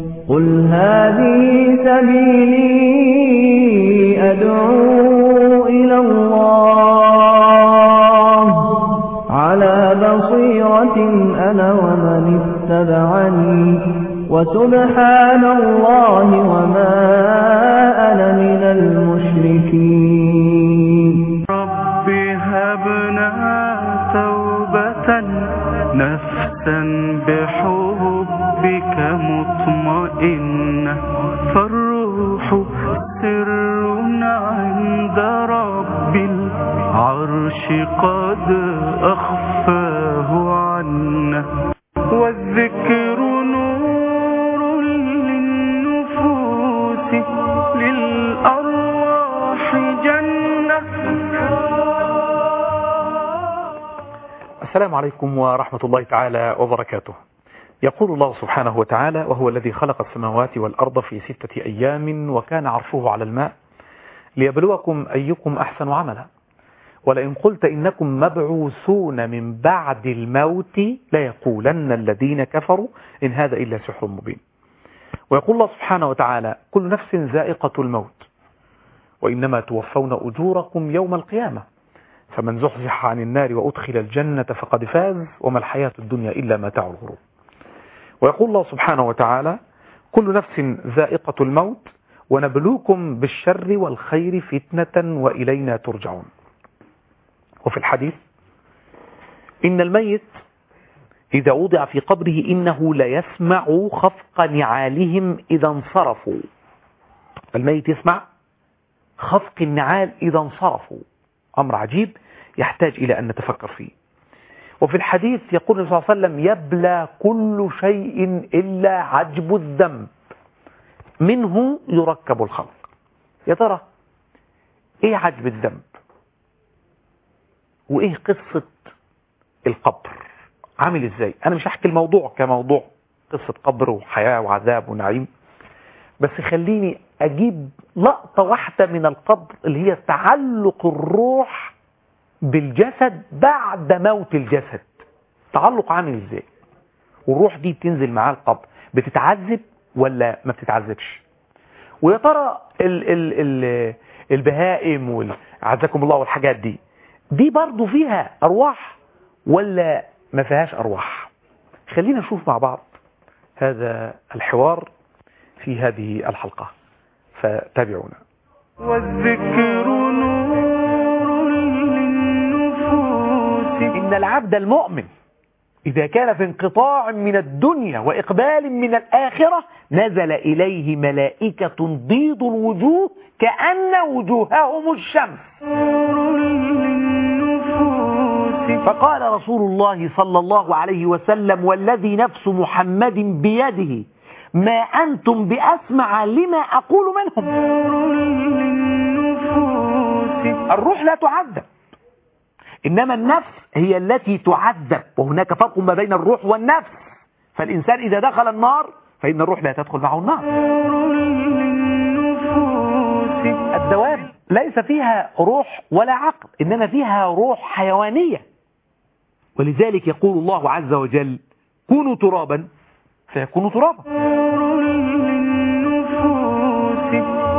قل هذه سبيلي أدعو إلى الله على بصيرة أنا ومن اتبعني وسبحان الله وما أنا من المشركين رب هبنا توبة نفسا بحبك مطمئنة فالروح سر عند رب العرش قد أخفاه عنا والذكر نور للنفوس للأرواح جنة السلام عليكم ورحمة الله تعالى وبركاته يقول الله سبحانه وتعالى وهو الذي خلق السماوات والأرض في ستة أيام وكان عرشه على الماء ليبلوكم أيكم أحسن عملا ولئن قلت إنكم مبعوثون من بعد الموت ليقولن الذين كفروا إن هذا إلا سحر مبين ويقول الله سبحانه وتعالى كل نفس ذائقة الموت وإنما توفون أجوركم يوم القيامة فمن زحزح عن النار وأدخل الجنة فقد فاز وما الحياة الدنيا إلا متاع الغرور ويقول الله سبحانه وتعالى كل نفس ذائقة الموت ونبلوكم بالشر والخير فتنة وإلينا ترجعون وفي الحديث إن الميت إذا وضع في قبره إنه ليسمع خفق نعالهم إذا انصرفوا الميت يسمع خفق النعال إذا انصرفوا أمر عجيب يحتاج إلى أن نتفكر فيه وفي الحديث يقول النبي صلى الله عليه وسلم يبلى كل شيء إلا عجب الذنب منه يركب الخلق يا ترى ايه عجب الذنب وايه قصة القبر عامل ازاي انا مش هحكي الموضوع كموضوع قصة قبر وحياة وعذاب ونعيم بس خليني اجيب لقطة واحدة من القبر اللي هي تعلق الروح بالجسد بعد موت الجسد تعلق عامل ازاي والروح دي بتنزل معاه القبر بتتعذب ولا ما بتتعذبش ويا ترى ال ال ال البهائم وعزكم الله والحاجات دي دي برضو فيها ارواح ولا ما فيهاش ارواح خلينا نشوف مع بعض هذا الحوار في هذه الحلقة فتابعونا والذكر نور للنفوس إن العبد المؤمن إذا كان في انقطاع من الدنيا وإقبال من الآخرة نزل إليه ملائكة بيض الوجوه كأن وجوههم الشمس نور للنفوس فقال رسول الله صلى الله عليه وسلم والذي نفس محمد بيده ما أنتم بأسمع لما أقول منهم نور للنفوس الروح لا تعذب إنما النفس هي التي تعذب وهناك فرق ما بين الروح والنفس فالإنسان إذا دخل النار فإن الروح لا تدخل معه النار نور للنفوس الدواب ليس فيها روح ولا عقل إنما فيها روح حيوانية ولذلك يقول الله عز وجل كونوا ترابا فيكونوا ترابا نور للنفوس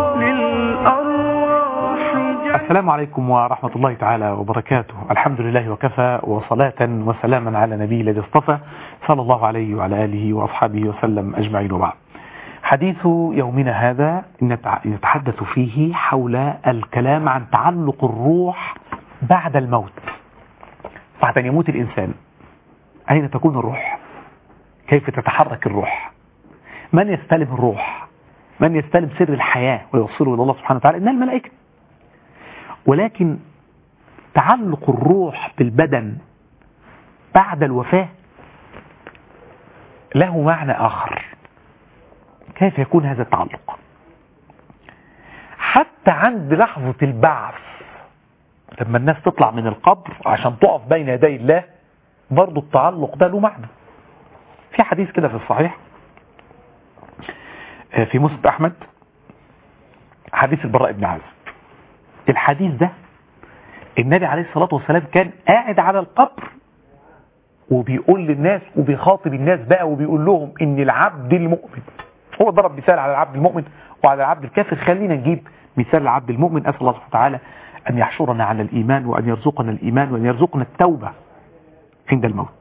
للأرواح جنة السلام عليكم ورحمة الله تعالى وبركاته الحمد لله وكفى وصلاة وسلاما على نبي الذي اصطفى صلى الله عليه وعلى آله وأصحابه وسلم أجمعين وبعد حديث يومنا هذا نتع- نتحدث فيه حول الكلام عن تعلق الروح بعد الموت بعد أن يموت الإنسان أين تكون الروح كيف تتحرك الروح من يستلم الروح من يستلم سر الحياة ويوصله إلى الله سبحانه وتعالى إنها الملائكة ولكن تعلق الروح بالبدن بعد الوفاة له معنى آخر كيف يكون هذا التعلق حتى عند لحظة البعث لما الناس تطلع من القبر عشان تقف بين يدي الله برضو التعلق ده له معنى في حديث كده في الصحيح آه، في مسند أحمد حديث البراء بن عازب الحديث ده النبي عليه الصلاة والسلام كان قاعد على القبر وبيقول للناس وبيخاطب الناس بقى وبيقول لهم ان العبد المؤمن هو ضرب مثال على العبد المؤمن وعلى العبد الكافر خلينا نجيب مثال العبد المؤمن أسأل الله سبحانه وتعالى أن يحشرنا على الإيمان وأن يرزقنا الإيمان وأن يرزقنا التوبة عند الموت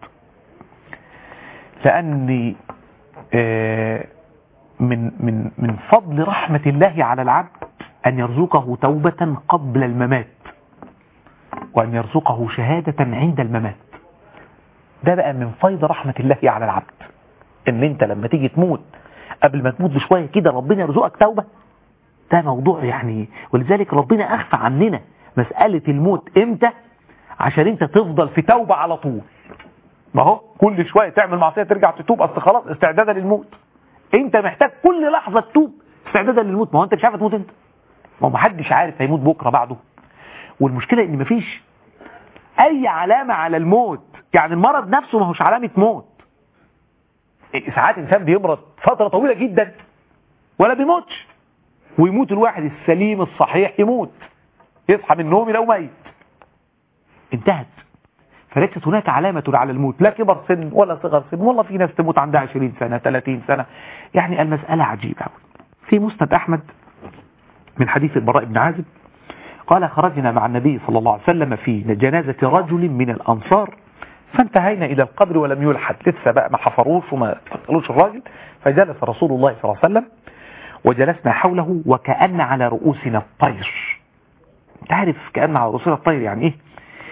لأن آه، من من من فضل رحمة الله على العبد أن يرزقه توبة قبل الممات وأن يرزقه شهادة عند الممات ده بقى من فيض رحمة الله على العبد ان انت لما تيجي تموت قبل ما تموت بشوية كده ربنا يرزقك توبة ده موضوع يعني ولذلك ربنا اخفى عننا مسألة الموت امتى عشان انت تفضل في توبة على طول ما هو كل شوية تعمل معصية ترجع تتوب اصل خلاص استعدادا للموت انت محتاج كل لحظة تتوب استعدادا للموت ما هو انت مش عارف تموت انت ما هو محدش عارف هيموت بكرة بعده والمشكلة ان مفيش اي علامة على الموت يعني المرض نفسه ما هوش علامة موت ساعات انسان بيمرض فترة طويلة جدا ولا بيموتش ويموت الواحد السليم الصحيح يموت يصحى من النوم يلاقيه ميت انتهت فليست هناك علامة على الموت لا كبر سن ولا صغر سن والله في ناس تموت عندها 20 سنة 30 سنة يعني المسألة عجيبة في مسند أحمد من حديث البراء بن عازب قال خرجنا مع النبي صلى الله عليه وسلم في جنازة رجل من الأنصار فانتهينا إلى القبر ولم يلحد لسه بقى ما حفروش وما قتلوش الراجل فجلس رسول الله صلى الله عليه وسلم وجلسنا حوله وكأن على رؤوسنا الطير تعرف كأن على رؤوسنا الطير يعني ايه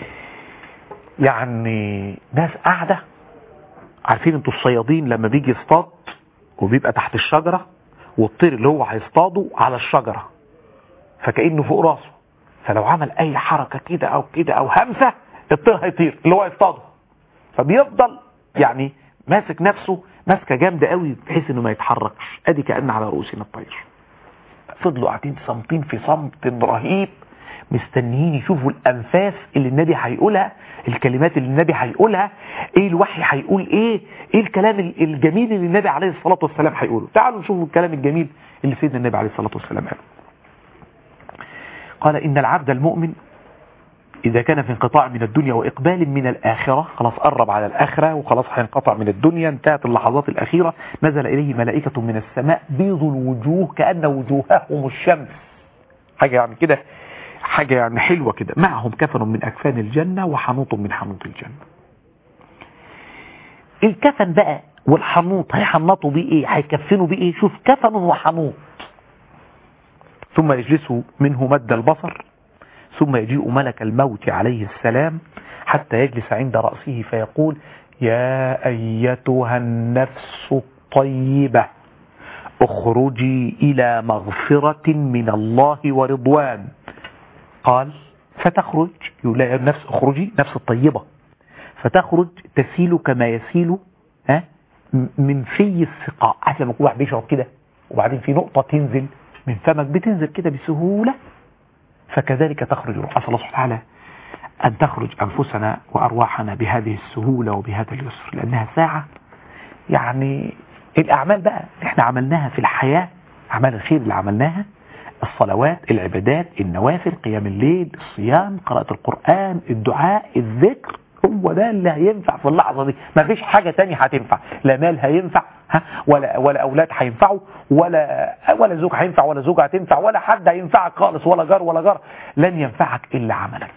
يعني ناس قاعدة عارفين انتوا الصيادين لما بيجي يصطاد وبيبقى تحت الشجرة والطير اللي هو هيصطاده على الشجرة فكأنه فوق راسه فلو عمل اي حركة كده او كده او همسة الطير هيطير اللي هو يصطاده فبيفضل يعني ماسك نفسه ماسكه جامده قوي بحيث انه ما يتحركش ادي كأن على رؤوسنا الطير فضلوا قاعدين صامتين في صمت رهيب مستنيين يشوفوا الانفاس اللي النبي هيقولها الكلمات اللي النبي هيقولها ايه الوحي هيقول ايه ايه الكلام الجميل اللي النبي عليه الصلاه والسلام هيقوله تعالوا نشوفوا الكلام الجميل اللي سيدنا النبي عليه الصلاه والسلام قاله قال ان العبد المؤمن إذا كان في انقطاع من الدنيا وإقبال من الآخرة خلاص قرب على الآخرة وخلاص هينقطع من الدنيا انتهت اللحظات الأخيرة نزل إليه ملائكة من السماء بيض الوجوه كأن وجوههم الشمس حاجة يعني كده حاجة يعني حلوة كده معهم كفن من أكفان الجنة وحنوط من حنوط الجنة الكفن بقى والحنوط هيحنطوا بيه ايه هيكفنوا بيه ايه شوف كفن وحنوط ثم يجلسوا منه مد البصر ثم يجيء ملك الموت عليه السلام حتى يجلس عند رأسه فيقول يا أيتها النفس الطيبة اخرجي إلى مغفرة من الله ورضوان قال فتخرج يقول لها النفس اخرجي نفس الطيبة فتخرج تسيل كما يسيل ها من في السقاء عارف لما يكون واحد بيشرب كده وبعدين في نقطة تنزل من فمك بتنزل كده بسهولة فكذلك تخرج الروح أسأل الله سبحانه وتعالى أن تخرج أنفسنا وأرواحنا بهذه السهولة وبهذا اليسر لأنها ساعة يعني الأعمال بقى اللي احنا عملناها في الحياة أعمال الخير اللي عملناها الصلوات العبادات النوافل قيام الليل الصيام قراءة القرآن الدعاء الذكر هو ده اللي هينفع في اللحظة دي ما فيش حاجة تانية هتنفع لا مال هينفع ها ولا ولا أولاد هينفعوا ولا ولا زوج هينفع ولا زوجة هتنفع ولا حد هينفعك خالص ولا جار ولا جار لن ينفعك إلا عملك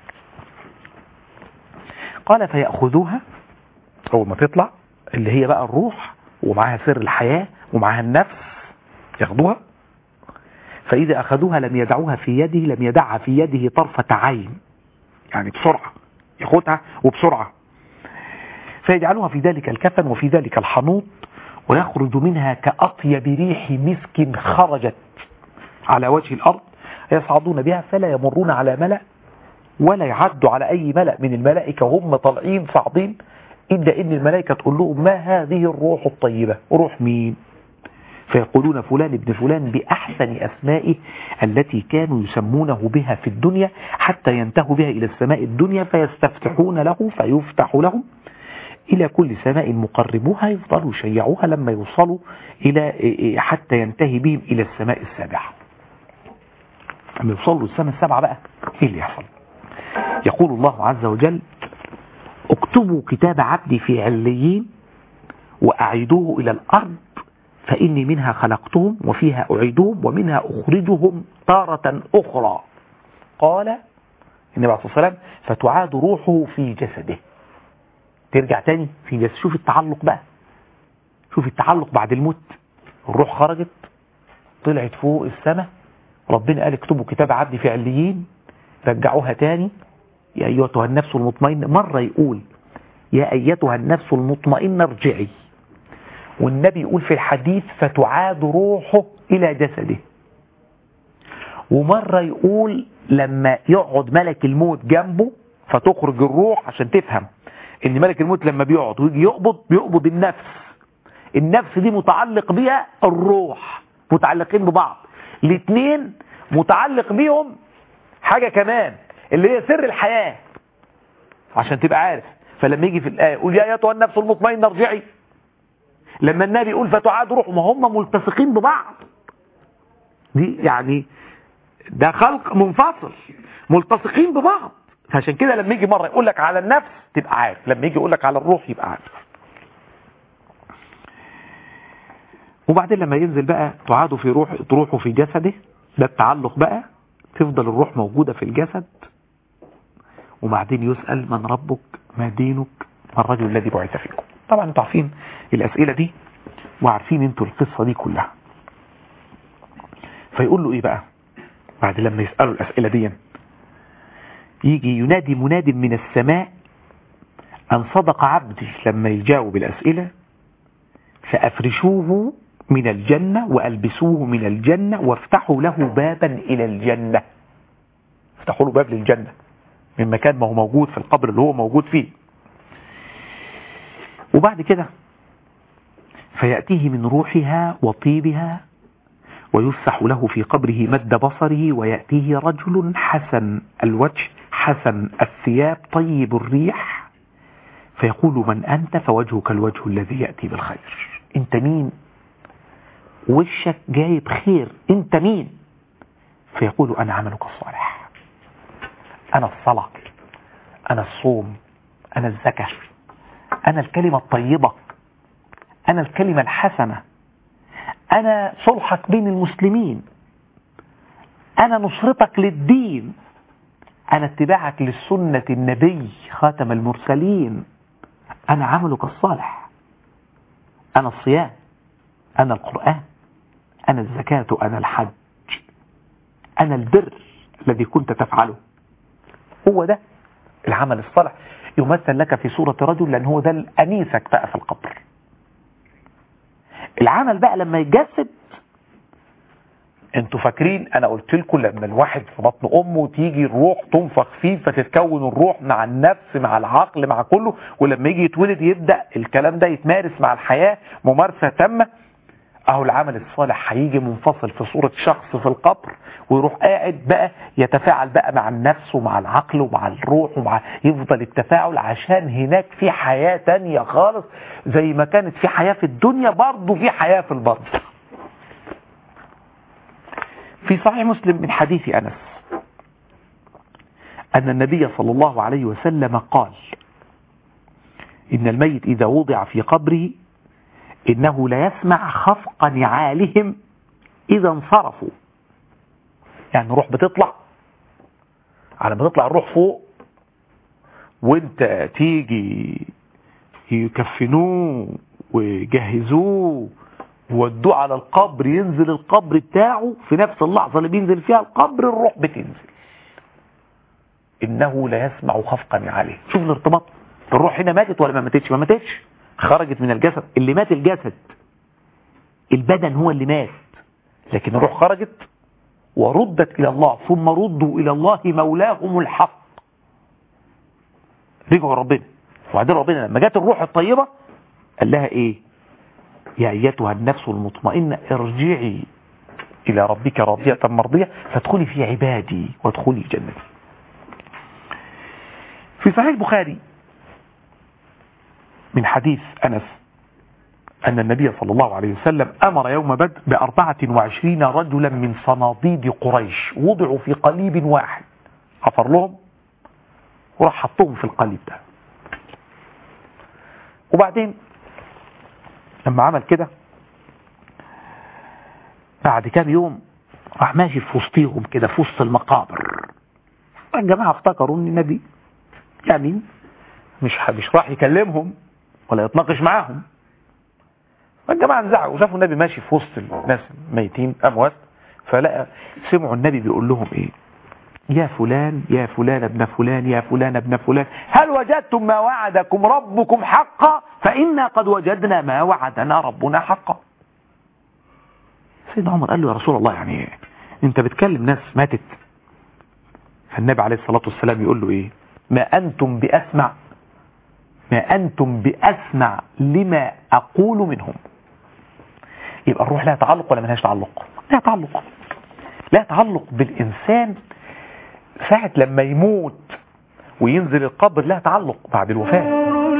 قال فيأخذوها أول ما تطلع اللي هي بقى الروح ومعاها سر الحياة ومعاها النفس ياخدوها فإذا أخذوها لم يدعوها في يده لم يدعها في يده طرفة عين يعني بسرعة ياخدها وبسرعة فيجعلها في ذلك الكفن وفي ذلك الحنوط ويخرج منها كأطيب ريح مسك خرجت على وجه الأرض يصعدون بها فلا يمرون على ملأ ولا يعدوا على أي ملأ من الملائكة وهم طالعين صاعدين إلا إن الملائكة تقول لهم ما هذه الروح الطيبة روح مين فيقولون فلان ابن فلان بأحسن أسمائه التي كانوا يسمونه بها في الدنيا حتى ينتهوا بها إلى السماء الدنيا فيستفتحون له فيفتح لهم إلى كل سماء مقربوها يفضلوا يشيعوها لما يوصلوا إلى حتى ينتهي بهم إلى السماء السابعة لما يوصلوا السماء السابعة بقى إيه اللي يحصل يقول الله عز وجل اكتبوا كتاب عبدي في عليين وأعيدوه إلى الأرض فإني منها خلقتهم وفيها أعيدهم ومنها أخرجهم تارة أخرى قال النبي عليه الصلاة والسلام فتعاد روحه في جسده ترجع تاني في جسد شوف التعلق بقى شوف التعلق بعد الموت الروح خرجت طلعت فوق السماء ربنا قال اكتبوا كتاب عبدي في عليين رجعوها تاني يا أيتها النفس المطمئنة مرة يقول يا أيتها النفس المطمئنة ارجعي والنبي يقول في الحديث فتعاد روحه إلى جسده ومرة يقول لما يقعد ملك الموت جنبه فتخرج الروح عشان تفهم ان ملك الموت لما بيقعد ويجي يقبض بيقبض النفس النفس دي متعلق بيها الروح متعلقين ببعض الاثنين متعلق بيهم حاجة كمان اللي هي سر الحياة عشان تبقى عارف فلما يجي في الآية يقول يا أيتها النفس المطمئنة ارجعي لما النبي يقول فتعاد روح ما هم ملتصقين ببعض دي يعني ده خلق منفصل ملتصقين ببعض فعشان كده لما يجي مرة يقول لك على النفس تبقى عارف لما يجي يقول لك على الروح يبقى عارف وبعدين لما ينزل بقى تعاد في روح روحه في جسده ده التعلق بقى تفضل الروح موجودة في الجسد وبعدين يسأل من ربك ما دينك ما الرجل الذي بعث فيكم طبعا انتوا عارفين الأسئلة دي وعارفين انتوا القصة دي كلها فيقول له ايه بقى بعد لما يسألوا الأسئلة دي يجي ينادي مناد من السماء أن صدق عبدي لما يجاوب الأسئلة فأفرشوه من الجنة وألبسوه من الجنة وافتحوا له بابا إلى الجنة افتحوا له باب للجنة من مكان ما هو موجود في القبر اللي هو موجود فيه وبعد كده فيأتيه من روحها وطيبها ويفسح له في قبره مد بصره ويأتيه رجل حسن الوجه حسن الثياب طيب الريح فيقول من أنت فوجهك الوجه الذي يأتي بالخير انت مين وشك جايب خير انت مين فيقول أنا عملك الصالح أنا الصلاة أنا الصوم أنا الزكاة أنا الكلمة الطيبة أنا الكلمة الحسنة أنا صلحك بين المسلمين أنا نصرتك للدين أنا اتباعك للسنة النبي خاتم المرسلين أنا عملك الصالح أنا الصيام أنا القرآن أنا الزكاة أنا الحج أنا البر الذي كنت تفعله هو ده العمل الصالح يمثل لك في صورة رجل لأن هو ده أنيسك بقى في القبر العمل بقى لما يتجسد انتوا فاكرين انا قلت لكم لما الواحد في بطن امه تيجي الروح تنفخ فيه فتتكون الروح مع النفس مع العقل مع كله ولما يجي يتولد يبدا الكلام ده يتمارس مع الحياه ممارسه تامه اهو العمل الصالح هيجي منفصل في صورة شخص في القبر ويروح قاعد بقى يتفاعل بقى مع النفس ومع العقل ومع الروح ومع يفضل التفاعل عشان هناك في حياة تانية خالص زي ما كانت في حياة في الدنيا برضه في حياة في البرد في صحيح مسلم من حديث أنس أن النبي صلى الله عليه وسلم قال إن الميت إذا وضع في قبره إنه لا يسمع خفق نعالهم إذا انصرفوا يعني الروح بتطلع على ما تطلع الروح فوق وانت تيجي يكفنوه ويجهزوه وودوه على القبر ينزل القبر بتاعه في نفس اللحظة اللي بينزل فيها القبر الروح بتنزل إنه لا يسمع خفقا نعالهم شوف الارتباط الروح هنا ماتت ولا ما ماتتش ما ماتتش خرجت من الجسد اللي مات الجسد البدن هو اللي مات لكن الروح خرجت وردت إلى الله ثم ردوا إلى الله مولاهم الحق رجعوا ربنا وبعدين ربنا لما جت الروح الطيبة قال لها إيه يا أيتها النفس المطمئنة ارجعي إلى ربك راضية مرضية فادخلي في عبادي وادخلي جنتي في صحيح البخاري من حديث أنس أن النبي صلى الله عليه وسلم أمر يوم بدر بأربعة وعشرين رجلا من صناديد قريش وضعوا في قليب واحد حفر لهم وراح حطهم في القليب ده وبعدين لما عمل كده بعد كام يوم راح ماشي في وسطيهم كده في وسط المقابر الجماعة افتكروا ان النبي يعني مش مش راح يكلمهم ولا يتناقش معاهم الجماعة انزعجوا وشافوا النبي ماشي في وسط الناس ميتين اموات فلقى سمعوا النبي بيقول لهم ايه يا فلان يا فلان ابن فلان يا فلان ابن فلان هل وجدتم ما وعدكم ربكم حقا فإنا قد وجدنا ما وعدنا ربنا حقا سيدنا عمر قال له يا رسول الله يعني انت بتكلم ناس ماتت فالنبي عليه الصلاة والسلام يقول له ايه ما أنتم بأسمع ما أنتم بأسمع لما أقول منهم يبقى الروح لها تعلق ولا ملهاش تعلق لها تعلق لها تعلق بالإنسان ساعة لما يموت وينزل القبر لها تعلق بعد الوفاة نور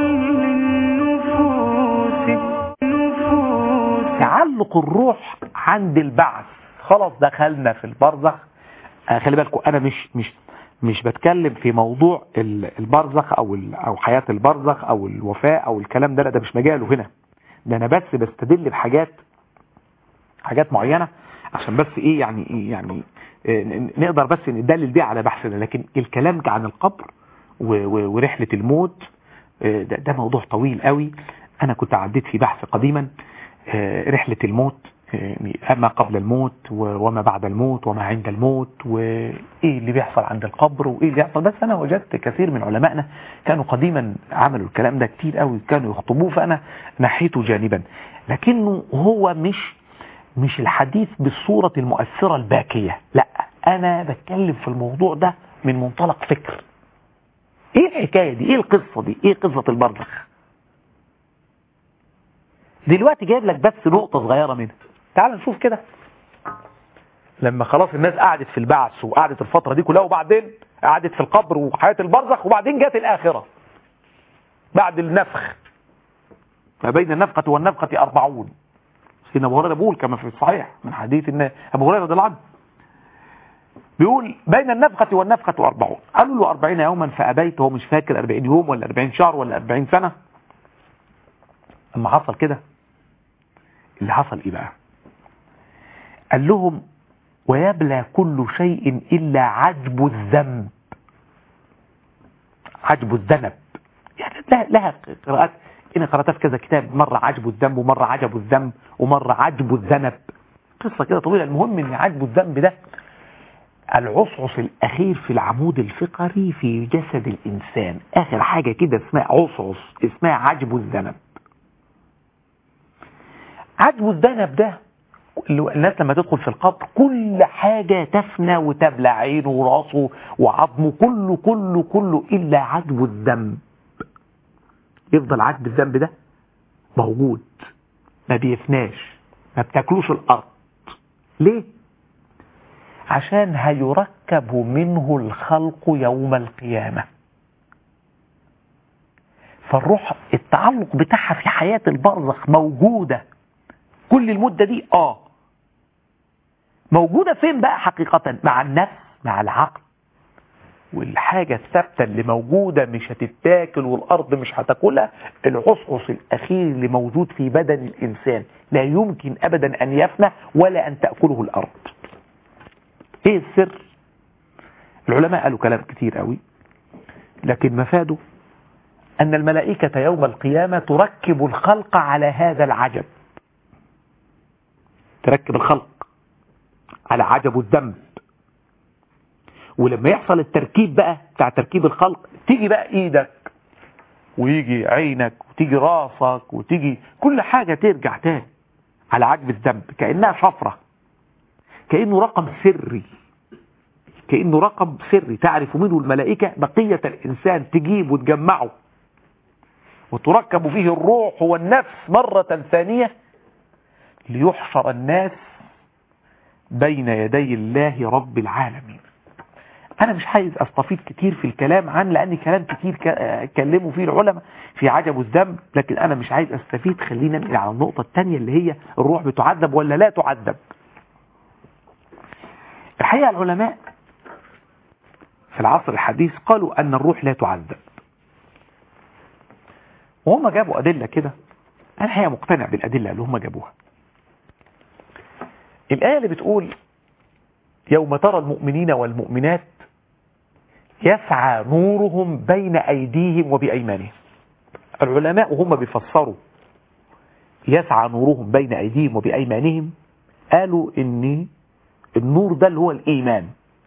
للنفوس نفوس تعلق الروح عند البعث خلاص دخلنا في البرزخ آه، خلي بالكم انا مش مش مش بتكلم في موضوع ال- البرزخ او ال- او حياة البرزخ او الوفاة او الكلام ده لا ده مش مجاله هنا ده انا بس بستدل بحاجات حاجات معينة عشان بس ايه يعني إيه يعني آه، ن- نقدر بس ندلل بيه على بحثنا لكن الكلام عن القبر و- و- ورحلة الموت آه، ده, ده موضوع طويل قوي انا كنت عديت في بحث قديما آه، رحلة الموت آه، ما قبل الموت و- وما بعد الموت وما عند الموت وايه اللي بيحصل عند القبر وايه اللي بيحصل بس انا وجدت كثير من علمائنا كانوا قديما عملوا الكلام ده كتير قوي كانوا يخطبوه فانا نحيته جانبا لكنه هو مش مش الحديث بالصورة المؤثرة الباكية لا انا بتكلم في الموضوع ده من منطلق فكر ايه الحكاية دي ايه القصة دي ايه قصة البرزخ دلوقتي جايب لك بس نقطة صغيرة منها تعال نشوف كده لما خلاص الناس قعدت في البعث وقعدت الفترة دي كلها وبعدين قعدت في القبر وحياة البرزخ وبعدين جت الآخرة بعد النفخ ما بين النفخة والنفخة أربعون سيدنا أبو هريرة بيقول كما في الصحيح من حديث إن أبو هريرة رضي الله عنه بيقول بين النفخة والنفخة أربعون قالوا له أربعين يوما فأبيت هو مش فاكر أربعين يوم ولا أربعين شهر ولا أربعين سنة لما حصل كده اللي حصل إيه بقى قال لهم ويبلى كل شيء إلا عجب الذنب عجب الذنب يعني لها, لها قراءات إن قرأتها في كذا كتاب مرة عجب الذنب ومرة عجب الذنب ومرة عجب الذنب قصة كده طويلة المهم إن عجب الذنب ده العصعص الأخير في العمود الفقري في جسد الإنسان آخر حاجة كده اسمها عصعص اسمها عجب الذنب عجب الذنب ده اللي الناس لما تدخل في القبر كل حاجة تفنى وتبلى عينه وراسه وعظمه كله كله كله إلا عجب الذنب يفضل عجب الذنب ده موجود ما بيفناش ما بتاكلوش الأرض ليه؟ عشان هيركب منه الخلق يوم القيامة فالروح التعلق بتاعها في حياة البرزخ موجودة كل المدة دي اه موجودة فين بقى حقيقة مع النفس مع العقل والحاجة الثابتة اللي موجودة مش هتتاكل والأرض مش هتاكلها العصعص الأخير اللي موجود في بدن الإنسان لا يمكن أبدا أن يفنى ولا أن تأكله الأرض ايه السر العلماء قالوا كلام كتير قوي لكن مفاده أن الملائكة يوم القيامة تركب الخلق على هذا العجب تركب الخلق على عجب الذنب ولما يحصل التركيب بقى بتاع تركيب الخلق تيجي بقى ايدك ويجي عينك وتيجي راسك وتيجي كل حاجة ترجع تاني على عجب الذنب كأنها شفرة كأنه رقم سري كأنه رقم سري تعرف منه الملائكة بقية الإنسان تجيب وتجمعه وتركب فيه الروح والنفس مرة ثانية ليحشر الناس بين يدي الله رب العالمين أنا مش عايز أستفيد كتير في الكلام عن لأن كلام كتير كلموا فيه العلماء في عجب الذنب لكن أنا مش عايز أستفيد خلينا ننقل على النقطة الثانية اللي هي الروح بتعذب ولا لا تعذب الحقيقة العلماء في العصر الحديث قالوا أن الروح لا تعذب وهم جابوا أدلة كده أنا الحقيقة مقتنع بالأدلة اللي هم جابوها الآية اللي بتقول يوم ترى المؤمنين والمؤمنات يسعى نورهم بين أيديهم وبأيمانهم العلماء هم بيفسروا يسعى نورهم بين أيديهم وبأيمانهم قالوا إن النور ده اللي هو الإيمان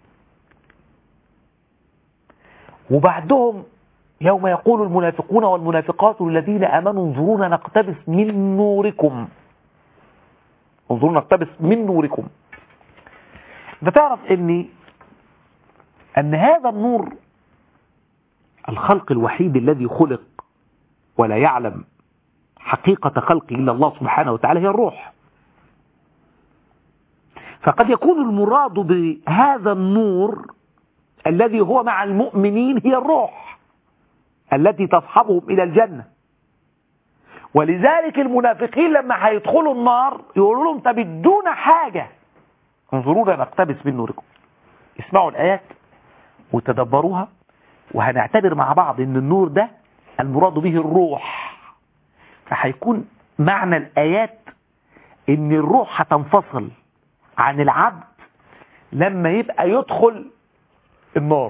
وبعدهم يوم يقول المنافقون والمنافقات الذين امنوا انظرونا نقتبس من نوركم انظرونا نقتبس من نوركم ده تعرف ان ان هذا النور الخلق الوحيد الذي خلق ولا يعلم حقيقة خلقه إلا الله سبحانه وتعالى هي الروح فقد يكون المراد بهذا النور الذي هو مع المؤمنين هي الروح التي تصحبهم إلى الجنة ولذلك المنافقين لما هيدخلوا النار يقولوا لهم تبدون حاجة انظرونا نقتبس من نوركم اسمعوا الآيات وتدبروها وهنعتبر مع بعض ان النور ده المراد به الروح فهيكون معنى الآيات ان الروح هتنفصل عن العبد لما يبقى يدخل النار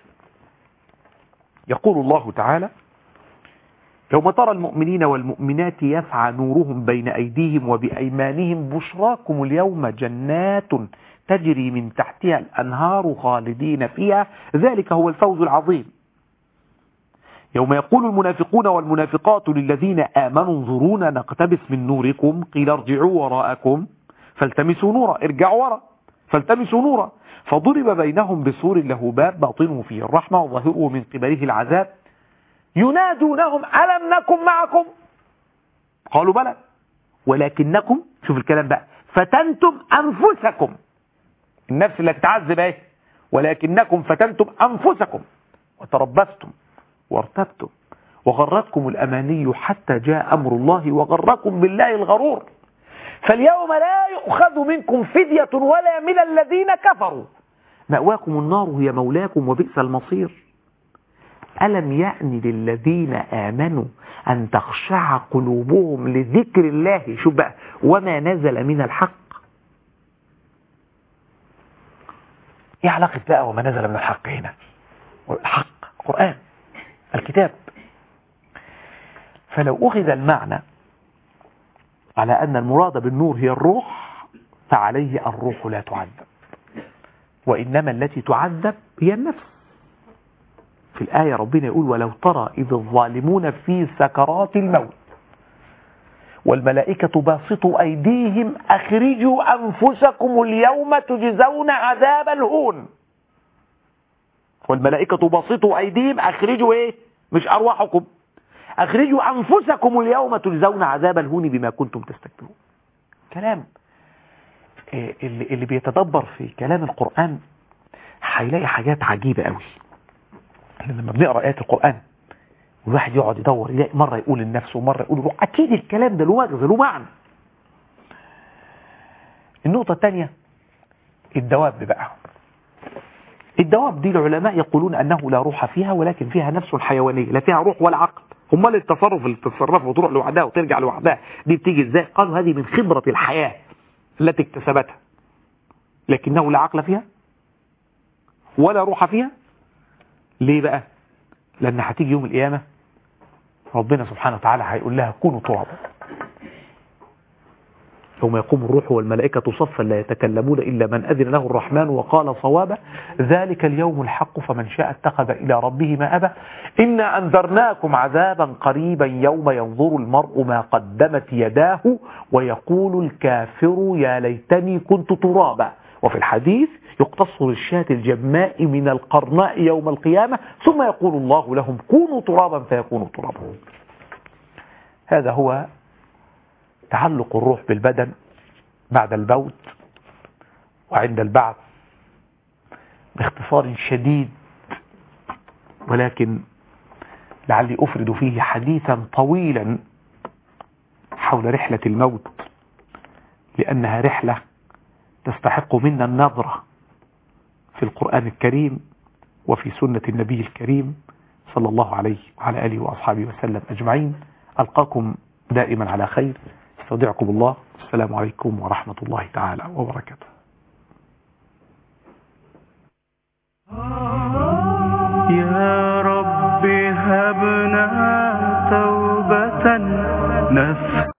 يقول الله تعالى يوم ترى المؤمنين والمؤمنات يسعى نورهم بين أيديهم وبأيمانهم بشراكم اليوم جنات تجري من تحتها الأنهار خالدين فيها ذلك هو الفوز العظيم يوم يقول المنافقون والمنافقات للذين آمنوا انظرونا نقتبس من نوركم قيل ارجعوا وراءكم فالتمسوا نورا ارجعوا وراء فالتمسوا نورا فضرب بينهم بسور له باب باطنه فيه الرحمة وظاهره من قبله العذاب ينادونهم ألم نكن معكم قالوا بلى ولكنكم شوف الكلام بقى فتنتم أنفسكم النفس اللي تتعذب ايه ولكنكم فتنتم أنفسكم وتربستم وارتبتم وغرتكم الأماني حتى جاء أمر الله وغركم بالله الغرور فاليوم لا يؤخذ منكم فدية ولا من الذين كفروا مأواكم النار هي مولاكم وبئس المصير ألم يأن للذين آمنوا أن تخشع قلوبهم لذكر الله شوف بقى وما نزل من الحق ايه علاقة بقى وما نزل من الحق هنا الحق القرآن الكتاب فلو أخذ المعنى على أن المراد بالنور هي الروح فعليه الروح لا تعذب وإنما التي تعذب هي النفس في الآية ربنا يقول ولو ترى إذ الظالمون في سكرات الموت والملائكة باسطوا أيديهم أخرجوا أنفسكم اليوم تجزون عذاب الهون والملائكة باسطوا أيديهم أخرجوا إيه مش أرواحكم أخرجوا أنفسكم اليوم تجزون عذاب الهون بما كنتم تستكبرون كلام اللي, اللي بيتدبر في كلام القرآن هيلاقي حاجات عجيبة قوي لما بنقرأ آيات القرآن والواحد يقعد يدور يلاقي مرة يقول لنفسه ومرة يقول له أكيد الكلام ده له وجه له معنى النقطة الثانية الدواب بقى الدواب دي العلماء يقولون أنه لا روح فيها ولكن فيها نفس حيوانية لا فيها روح ولا عقل هم اللي التصرف اللي تتصرف وتروح لوحدها وترجع لوحدها دي بتيجي ازاي قالوا هذه من خبرة الحياة التي اكتسبتها لكنه لا عقل فيها ولا روح فيها ليه بقى لان هتيجي يوم القيامة ربنا سبحانه وتعالى هيقول لها كونوا ترابا يوم يقوم الروح والملائكة صفا لا يتكلمون إلا من أذن له الرحمن وقال صوابا ذلك اليوم الحق فمن شاء اتخذ إلى ربه مآبا إنا أنذرناكم عذابا قريبا يوم ينظر المرء ما قدمت يداه ويقول الكافر يا ليتني كنت ترابا وفي الحديث يقتص للشاة الجماء من القرناء يوم القيامة ثم يقول الله لهم كونوا ترابا فيكونوا ترابا هذا هو تعلق الروح بالبدن بعد الموت وعند البعث باختصار شديد ولكن لعلي أفرد فيه حديثا طويلا حول رحلة الموت لأنها رحلة تستحق منا النظرة في القرآن الكريم وفي سنة النبي الكريم صلى الله عليه وعلى آله وأصحابه وسلم أجمعين ألقاكم دائما على خير استودعكم الله والسلام عليكم ورحمة الله تعالى وبركاته يا رب هبنا توبة نفس